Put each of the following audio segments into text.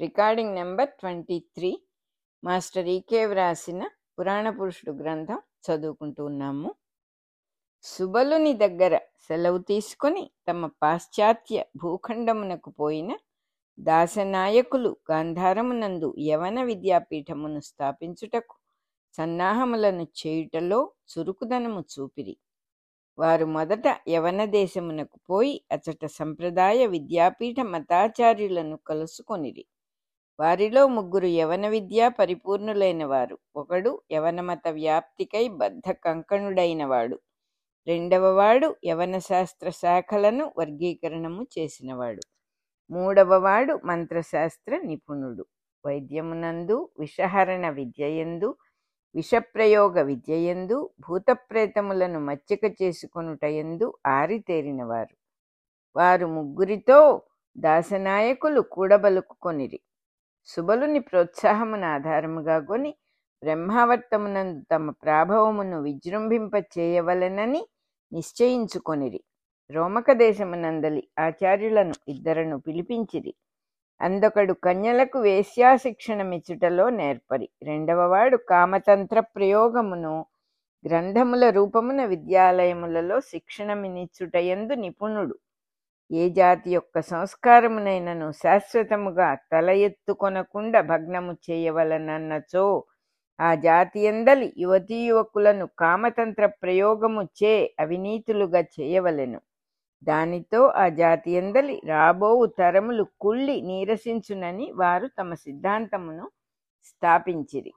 recording number twenty three master ఈకే వ్రాసిన పురాణ పురుషుడు గ్రంథం చదువుకుంటూ ఉన్నాము సుబలుని దగ్గర సెలవు తీసుకొని తమ పాశ్చాత్య భూఖండమునకు పోయిన దాసనాయకులు గాంధారమునందు యవన విద్యాపీఠమును స్థాపించుటకు సన్నాహములను చేయుటలో చురుకుదనము చూపిరి వారు మొదట యవన దేశమునకు పోయి అచట సంప్రదాయ విద్యాపీఠ మతాచార్యులను కలుసుకొనిరి వారిలో ముగ్గురు యవన విద్యా పరిపూర్ణులైన వారు ఒకడు యవన మత వ్యాప్తికై బద్ధ కంకణుడైన వాడు రెండవవాడు యవన శాస్త్ర శాఖలను వర్గీకరణము చేసినవాడు మూడవవాడు మంత్రశాస్త్ర నిపుణుడు వైద్యమునందు విషహరణ విద్యయందు విషప్రయోగ విద్యయందు భూతప్రేతములను మచ్చిక చేసుకొనుటయందు ఆరితేరినవారు వారు ముగ్గురితో దాసనాయకులు కూడబలుకుకొనిరి సుబలుని ప్రోత్సాహమును ఆధారముగా కొని బ్రహ్మావర్తమునందు తమ ప్రాభవమును విజృంభింప చేయవలెనని నిశ్చయించుకొనిరి రోమక దేశమునందలి ఆచార్యులను ఇద్దరను పిలిపించిరి అందొకడు కన్యలకు వేశ్యాశిక్షణమిచ్చుటలో నేర్పరి రెండవవాడు కామతంత్ర ప్రయోగమును గ్రంథముల రూపమున విద్యాలయములలో శిక్షణమినిచ్చుటయందు నిపుణుడు ఏ జాతి యొక్క సంస్కారమునైనను శాశ్వతముగా తల ఎత్తుకొనకుండా భగ్నము చేయవలనన్నచో ఆ జాతి ఎందలి యువతీ యువకులను కామతంత్ర ప్రయోగము చే అవినీతులుగా చేయవలెను దానితో ఆ జాతి ఎందలి రాబోవు తరములు కుళ్ళి నీరసించునని వారు తమ సిద్ధాంతమును స్థాపించిరి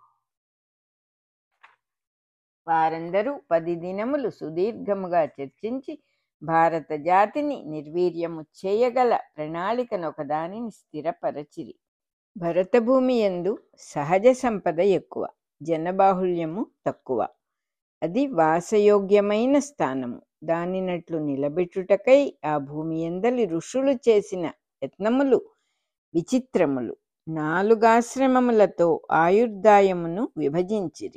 వారందరూ పది దినములు సుదీర్ఘముగా చర్చించి భారత జాతిని నిర్వీర్యము చేయగల ప్రణాళికను ఒకదానిని స్థిరపరచిరి భరతభూమి ఎందు సహజ సంపద ఎక్కువ జనబాహుళ్యము తక్కువ అది వాసయోగ్యమైన స్థానము దానినట్లు నిలబెట్టుటకై ఆ భూమి ఎందలి ఋషులు చేసిన యత్నములు విచిత్రములు నాలుగాశ్రమములతో ఆయుర్దాయమును విభజించిరి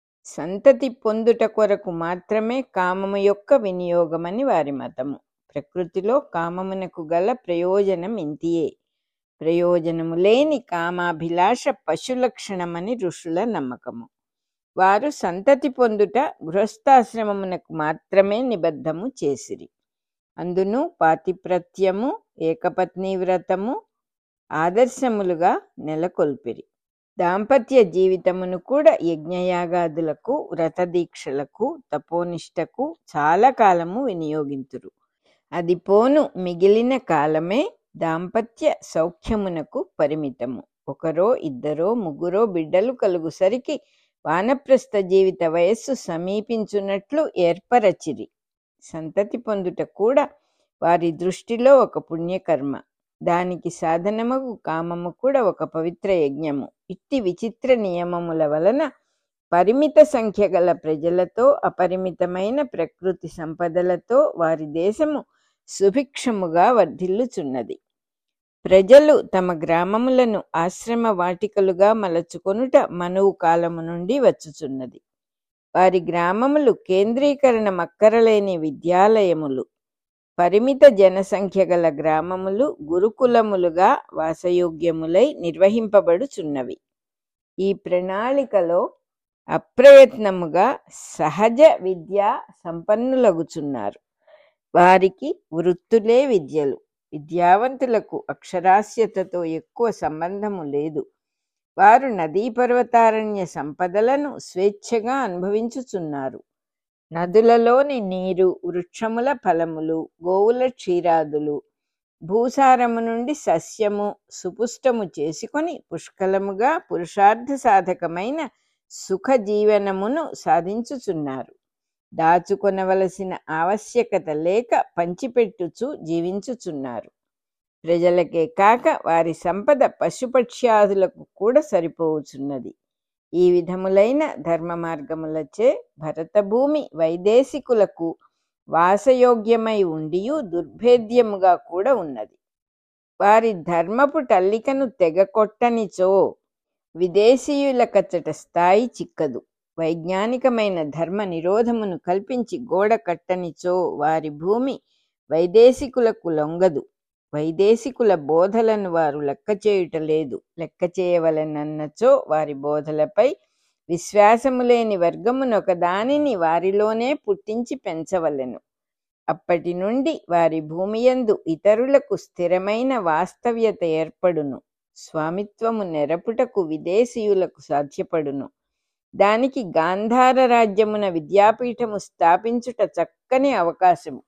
సంతతి పొందుట కొరకు మాత్రమే కామము యొక్క వినియోగమని వారి మతము ప్రకృతిలో కామమునకు గల ప్రయోజనం ఇంతియే ప్రయోజనము లేని కామాభిలాష పశులక్షణమని ఋషుల నమ్మకము వారు సంతతి పొందుట గృహస్థాశ్రమమునకు మాత్రమే నిబద్ధము చేసిరి అందును పాతిప్రత్యము ఏకపత్ని వ్రతము ఆదర్శములుగా నెలకొల్పిరి దాంపత్య జీవితమును కూడా యజ్ఞయాగాదులకు వ్రతదీక్షలకు తపోనిష్టకు చాలా కాలము వినియోగింతురు అది పోను మిగిలిన కాలమే దాంపత్య సౌఖ్యమునకు పరిమితము ఒకరో ఇద్దరో ముగ్గురో బిడ్డలు కలుగుసరికి వానప్రస్థ జీవిత వయస్సు సమీపించున్నట్లు ఏర్పరచిరి సంతతి పొందుట కూడా వారి దృష్టిలో ఒక పుణ్యకర్మ దానికి సాధనముకు కామము కూడా ఒక పవిత్ర యజ్ఞము ఇట్టి విచిత్ర నియమముల వలన పరిమిత సంఖ్య గల ప్రజలతో అపరిమితమైన ప్రకృతి సంపదలతో వారి దేశము సుభిక్షముగా వర్ధిల్లుచున్నది ప్రజలు తమ గ్రామములను ఆశ్రమ వాటికలుగా మలచుకొనుట మనువు కాలము నుండి వచ్చుచున్నది వారి గ్రామములు కేంద్రీకరణ మక్కరలేని విద్యాలయములు పరిమిత జనసంఖ్య గల గ్రామములు గురుకులములుగా వాసయోగ్యములై నిర్వహింపబడుచున్నవి ఈ ప్రణాళికలో అప్రయత్నముగా సహజ విద్య సంపన్నులగుచున్నారు వారికి వృత్తులే విద్యలు విద్యావంతులకు అక్షరాస్యతతో ఎక్కువ సంబంధము లేదు వారు నదీ పర్వతారణ్య సంపదలను స్వేచ్ఛగా అనుభవించుచున్నారు నదులలోని నీరు వృక్షముల ఫలములు గోవుల క్షీరాదులు భూసారము నుండి సస్యము సుపుష్టము చేసుకొని పుష్కలముగా పురుషార్థ సాధకమైన సుఖ జీవనమును సాధించుచున్నారు దాచుకొనవలసిన ఆవశ్యకత లేక పంచిపెట్టుచు జీవించుచున్నారు ప్రజలకే కాక వారి సంపద పశుపక్ష్యాదులకు కూడా సరిపోవుచున్నది ఈ విధములైన ధర్మ మార్గములచే భరతభూమి వైదేశికులకు వాసయోగ్యమై ఉండియు దుర్భేద్యముగా కూడా ఉన్నది వారి ధర్మపు టల్లికను తెగకొట్టనిచో విదేశీయుల కచ్చట స్థాయి చిక్కదు వైజ్ఞానికమైన ధర్మ నిరోధమును కల్పించి గోడ కట్టనిచో వారి భూమి వైదేశికులకు లొంగదు వైదేశికుల బోధలను వారు లెక్క చేయుట లేదు లెక్క చేయవలెనన్నచో వారి బోధలపై విశ్వాసము లేని వర్గమునొక దానిని వారిలోనే పుట్టించి పెంచవలెను అప్పటి నుండి వారి భూమియందు ఇతరులకు స్థిరమైన వాస్తవ్యత ఏర్పడును స్వామిత్వము నెరపుటకు విదేశీయులకు సాధ్యపడును దానికి గాంధార రాజ్యమున విద్యాపీఠము స్థాపించుట చక్కని అవకాశము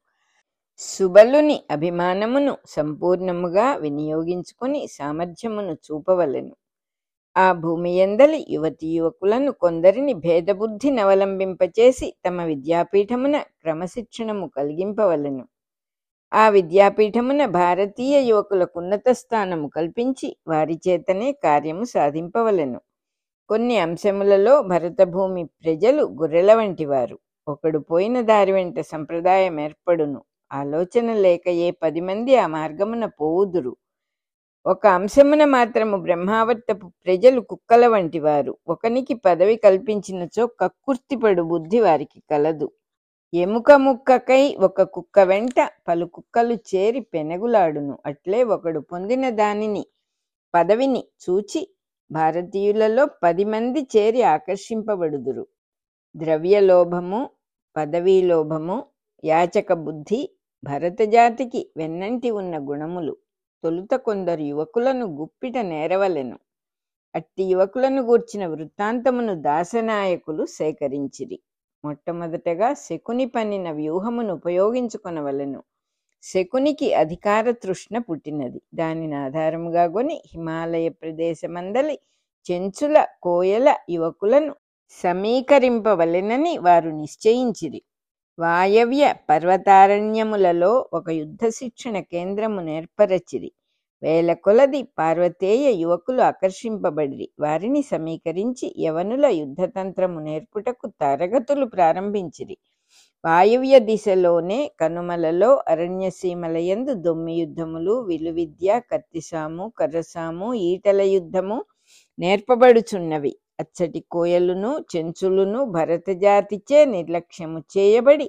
సుబలుని అభిమానమును సంపూర్ణముగా వినియోగించుకొని సామర్థ్యమును చూపవలెను ఆ భూమి ఎందలి యువతి యువకులను కొందరిని భేదబుద్ధిని అవలంబింపచేసి తమ విద్యాపీఠమున క్రమశిక్షణము కలిగింపవలెను ఆ విద్యాపీఠమున భారతీయ యువకులకు ఉన్నత స్థానము కల్పించి వారి చేతనే కార్యము సాధింపవలెను కొన్ని అంశములలో భరతభూమి ప్రజలు గొర్రెల వంటివారు ఒకడు పోయిన దారి వెంట సంప్రదాయం ఏర్పడును ఆలోచన లేక ఏ పది మంది ఆ మార్గమున పోవుదురు ఒక అంశమున మాత్రము బ్రహ్మావర్తపు ప్రజలు కుక్కల వంటివారు ఒకనికి పదవి కల్పించినచో కక్కుర్తిపడు బుద్ధి వారికి కలదు ఎముక ముక్కకై ఒక కుక్క వెంట పలు కుక్కలు చేరి పెనగులాడును అట్లే ఒకడు పొందిన దానిని పదవిని చూచి భారతీయులలో పది మంది చేరి ఆకర్షింపబడుదురు ద్రవ్యలోభము పదవీ లోభము యాచక బుద్ధి భరతజాతికి వెన్నంటి ఉన్న గుణములు తొలుత కొందరు యువకులను గుప్పిట నేరవలెను అట్టి యువకులను గూర్చిన వృత్తాంతమును దాసనాయకులు సేకరించిరి మొట్టమొదటగా శకుని పన్నిన వ్యూహమును ఉపయోగించుకొనవలెను శకునికి అధికార తృష్ణ పుట్టినది దానిని ఆధారముగా కొని హిమాలయ ప్రదేశమందలి చెంచుల కోయల యువకులను సమీకరింపవలెనని వారు నిశ్చయించిరి వాయవ్య పర్వతారణ్యములలో ఒక యుద్ధ శిక్షణ కేంద్రము నేర్పరచిరి వేల కొలది పార్వతేయ యువకులు ఆకర్షింపబడిరి వారిని సమీకరించి యవనుల యుద్ధతంత్రము నేర్పుటకు తరగతులు ప్రారంభించిరి వాయువ్య దిశలోనే కనుమలలో అరణ్యసీమలయందు దొమ్మి యుద్ధములు విలువిద్య కత్తిసాము కర్రసాము ఈటల యుద్ధము నేర్పబడుచున్నవి అచ్చటి కోయలును చెంచులును భరతజాతిచే నిర్లక్ష్యము చేయబడి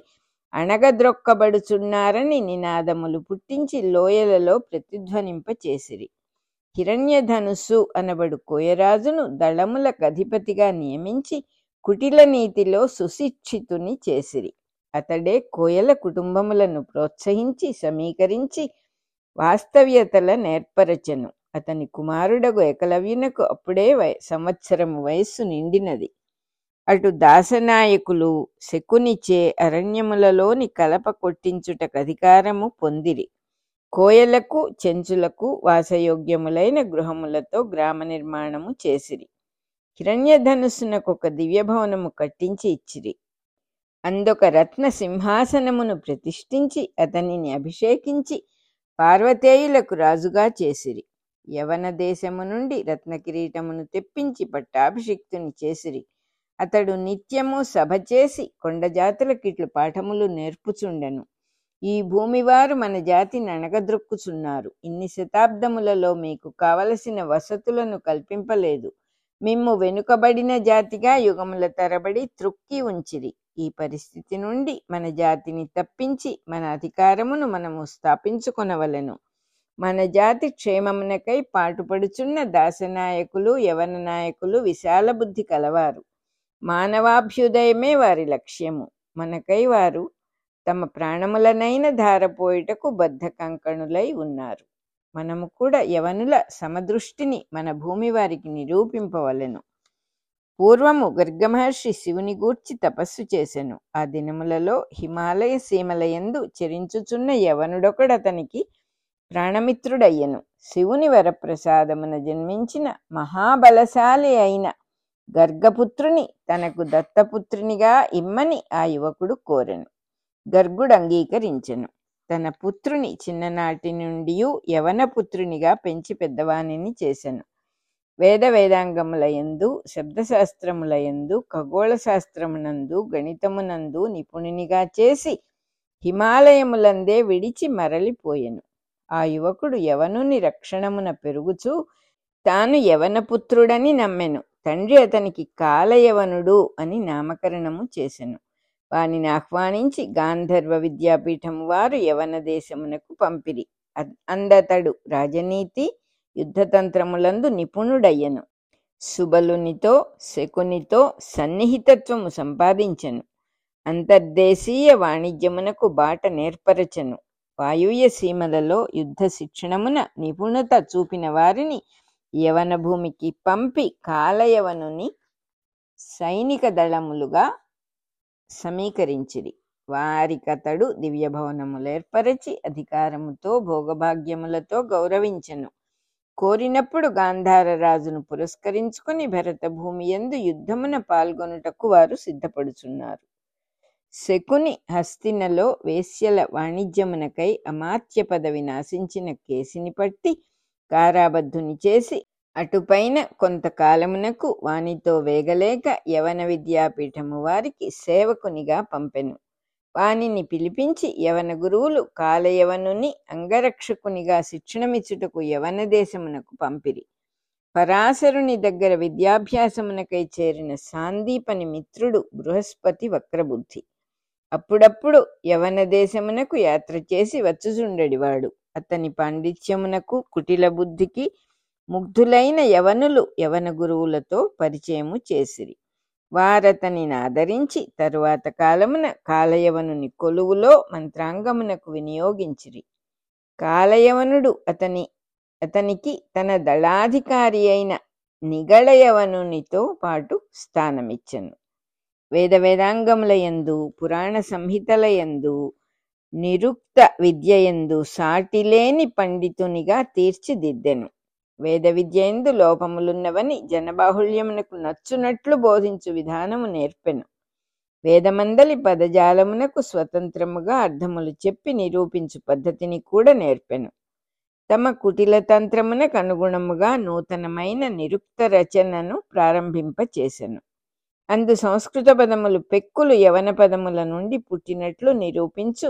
అణగద్రొక్కబడుచున్నారని నినాదములు పుట్టించి లోయలలో ప్రతిధ్వనింపచేసిరి హిరణ్యధనుస్సు అనబడు కోయరాజును దళములకు అధిపతిగా నియమించి కుటిల నీతిలో సుశిక్షితుని చేసిరి అతడే కోయల కుటుంబములను ప్రోత్సహించి సమీకరించి వాస్తవ్యతల నేర్పరచెను అతని కుమారుడగు ఏకలవ్యునకు అప్పుడే వయ సంవత్సరము వయస్సు నిండినది అటు దాసనాయకులు శకునిచే అరణ్యములలోని కలప కొట్టించుటకు అధికారము పొందిరి కోయలకు చెంచులకు వాసయోగ్యములైన గృహములతో గ్రామ నిర్మాణము చేసిరి హిరణ్యధనుస్సునకు ఒక దివ్యభవనము కట్టించి ఇచ్చిరి అందొక రత్న సింహాసనమును ప్రతిష్ఠించి అతనిని అభిషేకించి పార్వతేయులకు రాజుగా చేసిరి యవన దేశము నుండి రత్న కిరీటమును తెప్పించి పట్టాభిషిక్తుని చేసిరి అతడు నిత్యము సభ చేసి కొండ జాతులకిట్లు పాఠములు నేర్పుచుండెను ఈ భూమివారు మన జాతిని అణగద్రొక్కుచున్నారు ఇన్ని శతాబ్దములలో మీకు కావలసిన వసతులను కల్పింపలేదు మిమ్ము వెనుకబడిన జాతిగా యుగముల తరబడి త్రుక్కి ఉంచిరి ఈ పరిస్థితి నుండి మన జాతిని తప్పించి మన అధికారమును మనము స్థాపించుకొనవలెను మన జాతి క్షేమమునకై పాటుపడుచున్న దాసనాయకులు యవన నాయకులు విశాల బుద్ధి కలవారు మానవాభ్యుదయమే వారి లక్ష్యము మనకై వారు తమ ప్రాణములనైన ధారపోయుటకు బద్ధకంకణులై ఉన్నారు మనము కూడా యవనుల సమదృష్టిని మన భూమి వారికి నిరూపింపవలెను పూర్వము గర్గమహర్షి శివుని గూర్చి తపస్సు చేసెను ఆ దినములలో హిమాలయ సీమలయందు చెరించుచున్న యవనుడొకడతనికి ప్రాణమిత్రుడయ్యను శివుని వరప్రసాదమున జన్మించిన మహాబలశాలి అయిన గర్గపుత్రుని తనకు దత్తపుత్రునిగా ఇమ్మని ఆ యువకుడు కోరెను గర్గుడు అంగీకరించెను తన పుత్రుని చిన్ననాటి నుండి యవన పుత్రునిగా పెంచి పెద్దవానిని చేసెను వేద వేదాంగములయందు శబ్దశాస్త్రములయందు ఖగోళ శాస్త్రమునందు గణితమునందు నిపుణునిగా చేసి హిమాలయములందే విడిచి మరలిపోయెను ఆ యువకుడు యవనుని రక్షణమున పెరుగుచూ తాను యవనపుత్రుడని నమ్మెను తండ్రి అతనికి కాలయవనుడు అని నామకరణము చేసెను వానిని ఆహ్వానించి గాంధర్వ విద్యాపీఠము వారు యవన దేశమునకు పంపిరి అ- అందతడు రాజనీతి యుద్ధతంత్రములందు నిపుణుడయ్యను సుబలునితో శకునితో సన్నిహితత్వము సంపాదించెను అంతర్దేశీయ వాణిజ్యమునకు బాట నేర్పరచెను వాయువ్య సీమలలో యుద్ధ శిక్షణమున నిపుణత చూపిన వారిని యవన భూమికి పంపి కాలయవనుని సైనిక దళములుగా సమీకరించిరి వారికతడు దివ్య భవనములేర్పరచి అధికారముతో భోగభాగ్యములతో గౌరవించెను కోరినప్పుడు గాంధార రాజును పురస్కరించుకుని భరత భూమి యందు యుద్ధమున పాల్గొనుటకు వారు సిద్ధపడుచున్నారు శకుని హస్తినలో వేశ్యల వాణిజ్యమునకై అమాత్య పదవి నాశించిన కేసిని పట్టి కారాబద్ధుని చేసి అటుపైన కొంతకాలమునకు వానితో వేగలేక యవన విద్యాపీఠము వారికి సేవకునిగా పంపెను వానిని పిలిపించి యవన గురువులు కాలయవనుని అంగరక్షకునిగా శిక్షణమిచ్చుటకు యవన దేశమునకు పంపిరి పరాశరుని దగ్గర విద్యాభ్యాసమునకై చేరిన సాందీపని మిత్రుడు బృహస్పతి వక్రబుద్ధి అప్పుడప్పుడు యవన దేశమునకు యాత్ర చేసి వచ్చుచుండెడివాడు అతని పాండిత్యమునకు కుటిల బుద్ధికి ముగ్ధులైన యవనులు యవన గురువులతో పరిచయము చేసిరి వారతనిని ఆదరించి తరువాత కాలమున కాలయవనుని కొలువులో మంత్రాంగమునకు వినియోగించిరి కాలయవనుడు అతని అతనికి తన దళాధికారి అయిన నిగళయవనునితో పాటు స్థానమిచ్చెను వేద వేదాంగములయందు పురాణ సంహితలయందు నిరుక్త విద్యయందు సాటిలేని పండితునిగా తీర్చిదిద్దెను వేద విద్యయందు లోపములున్నవని జనబాహుళ్యమునకు నచ్చునట్లు బోధించు విధానము నేర్పెను వేదమందలి పదజాలమునకు స్వతంత్రముగా అర్థములు చెప్పి నిరూపించు పద్ధతిని కూడా నేర్పెను తమ కుటిల తంత్రమునకు అనుగుణముగా నూతనమైన నిరుక్త రచనను ప్రారంభింపచేసెను అందు సంస్కృత పదములు పెక్కులు యవన పదముల నుండి పుట్టినట్లు నిరూపించు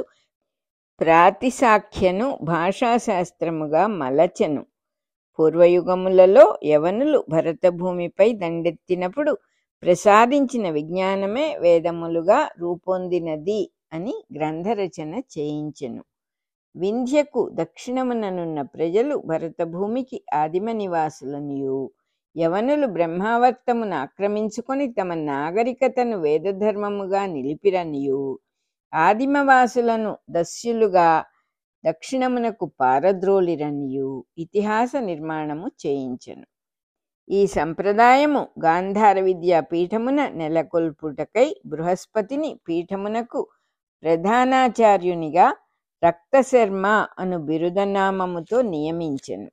ప్రాతిసాఖ్యను భాషాశాస్త్రముగా మలచెను పూర్వయుగములలో యవనులు భరతభూమిపై దండెత్తినప్పుడు ప్రసాదించిన విజ్ఞానమే వేదములుగా రూపొందినది అని గ్రంథరచన చేయించెను వింధ్యకు దక్షిణముననున్న ప్రజలు భరతభూమికి ఆదిమ నివాసులనియు యవనులు బ్రహ్మావర్తమును ఆక్రమించుకొని తమ నాగరికతను వేదధర్మముగా నిలిపిరనియు ఆదిమవాసులను దస్యులుగా దక్షిణమునకు పారద్రోలిరనియు ఇతిహాస నిర్మాణము చేయించెను ఈ సంప్రదాయము గాంధార విద్యా పీఠమున నెలకొల్పుటకై బృహస్పతిని పీఠమునకు ప్రధానాచార్యునిగా రక్తశర్మ అను బిరుదనామముతో నియమించెను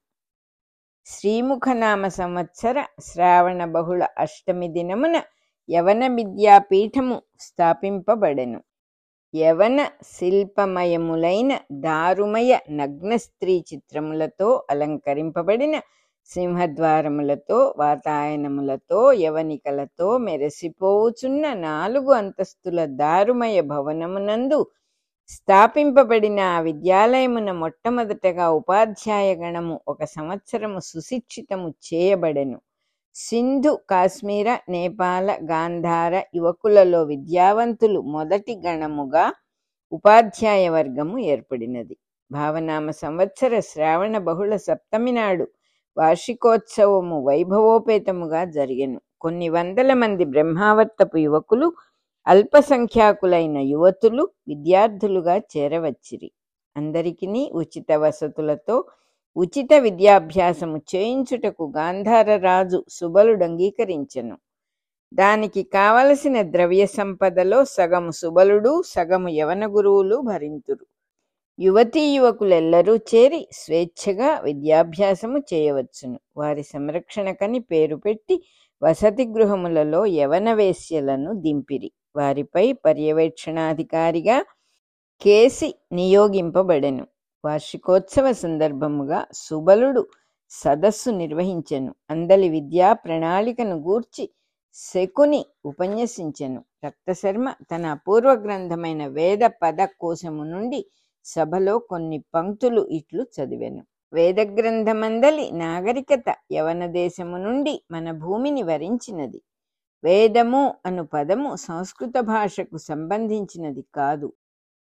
శ్రీముఖనామ సంవత్సర శ్రావణ బహుళ అష్టమి దినమున యవన విద్యాపీఠము స్థాపింపబడెను యవన శిల్పమయములైన దారుమయ నగ్న స్త్రీ చిత్రములతో అలంకరింపబడిన సింహద్వారములతో వాతాయనములతో యవనికలతో మెరసిపోవుచున్న నాలుగు అంతస్తుల దారుమయ భవనమునందు స్థాపింపబడిన ఆ విద్యాలయమున మొట్టమొదటగా ఉపాధ్యాయ గణము ఒక సంవత్సరము సుశిక్షితము చేయబడెను సింధు కాశ్మీర నేపాల గాంధార యువకులలో విద్యావంతులు మొదటి గణముగా ఉపాధ్యాయ వర్గము ఏర్పడినది భావనామ సంవత్సర శ్రావణ బహుళ సప్తమి నాడు వార్షికోత్సవము వైభవోపేతముగా జరిగెను కొన్ని వందల మంది బ్రహ్మావర్తపు యువకులు అల్పసంఖ్యాకులైన యువతులు విద్యార్థులుగా చేరవచ్చిరి అందరికిని ఉచిత వసతులతో ఉచిత విద్యాభ్యాసము చేయించుటకు గాంధార రాజు సుబలుడు అంగీకరించెను దానికి కావలసిన ద్రవ్య సంపదలో సగము సుబలుడు సగము యవన గురువులు భరింతురు యువతీ యువకులెల్లరూ చేరి స్వేచ్ఛగా విద్యాభ్యాసము చేయవచ్చును వారి సంరక్షణకని పేరు పెట్టి వసతి గృహములలో యవన వేశ్యలను దింపిరి వారిపై పర్యవేక్షణాధికారిగా కేసి నియోగింపబడెను వార్షికోత్సవ సందర్భముగా సుబలుడు సదస్సు నిర్వహించెను అందలి విద్యా ప్రణాళికను గూర్చి శకుని ఉపన్యసించెను రక్తశర్మ తన అపూర్వ గ్రంథమైన వేద పద కోశము నుండి సభలో కొన్ని పంక్తులు ఇట్లు చదివెను వేద గ్రంథమందలి నాగరికత యవన దేశము నుండి మన భూమిని వరించినది వేదము అను పదము సంస్కృత భాషకు సంబంధించినది కాదు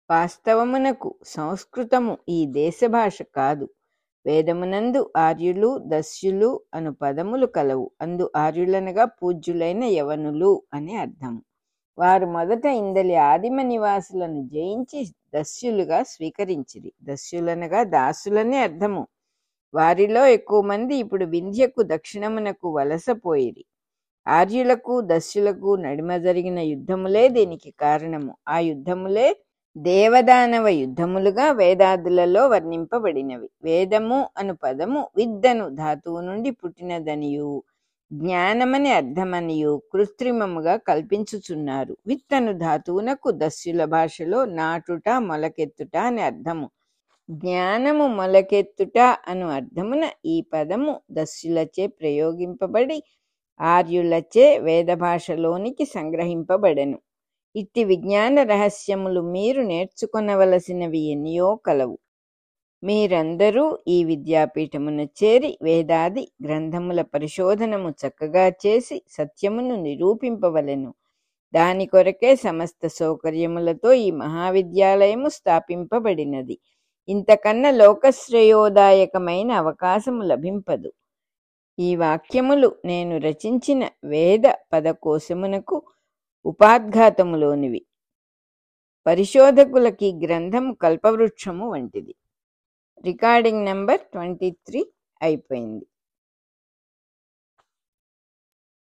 వాస్తవమునకు సంస్కృతము ఈ దేశ భాష కాదు వేదమునందు ఆర్యులు దస్యులు అను పదములు కలవు అందు ఆర్యులనగా పూజ్యులైన యవనులు అని అర్థము వారు మొదట ఇందలి ఆదిమ నివాసులను జయించి దస్యులుగా స్వీకరించిరి దస్యులనగా దాసులని అర్థము వారిలో ఎక్కువ మంది ఇప్పుడు వింధ్యకు దక్షిణమునకు వలసపోయిరి ఆర్యులకు దస్యులకు నడిమ జరిగిన యుద్ధములే దీనికి కారణము ఆ యుద్ధములే దేవదానవ యుద్ధములుగా వేదాదులలో వర్ణింపబడినవి వేదము అను పదము విద్దను ధాతువు నుండి పుట్టినదనియు జ్ఞానమని అర్థమనియు కృత్రిమముగా కల్పించుచున్నారు విత్తను ధాతువునకు దస్యుల భాషలో నాటుట మొలకెత్తుట అని అర్థము జ్ఞానము మొలకెత్తుట అను అర్థమున ఈ పదము దస్యులచే ప్రయోగింపబడి ఆర్యులచే వేద భాషలోనికి సంగ్రహింపబడెను ఇట్టి విజ్ఞాన రహస్యములు మీరు నేర్చుకొనవలసినవి ఎన్నియో కలవు మీరందరూ ఈ విద్యాపీఠమున చేరి వేదాది గ్రంథముల పరిశోధనము చక్కగా చేసి సత్యమును నిరూపింపవలెను దాని కొరకే సమస్త సౌకర్యములతో ఈ మహావిద్యాలయము స్థాపింపబడినది ఇంతకన్నా లోకశ్రేయోదాయకమైన అవకాశము లభింపదు ఈ వాక్యములు నేను రచించిన వేద పదకోశమునకు ఉపాద్ఘాతములోనివి పరిశోధకులకి గ్రంథము కల్పవృక్షము వంటిది రికార్డింగ్ నెంబర్ ట్వంటీ త్రీ అయిపోయింది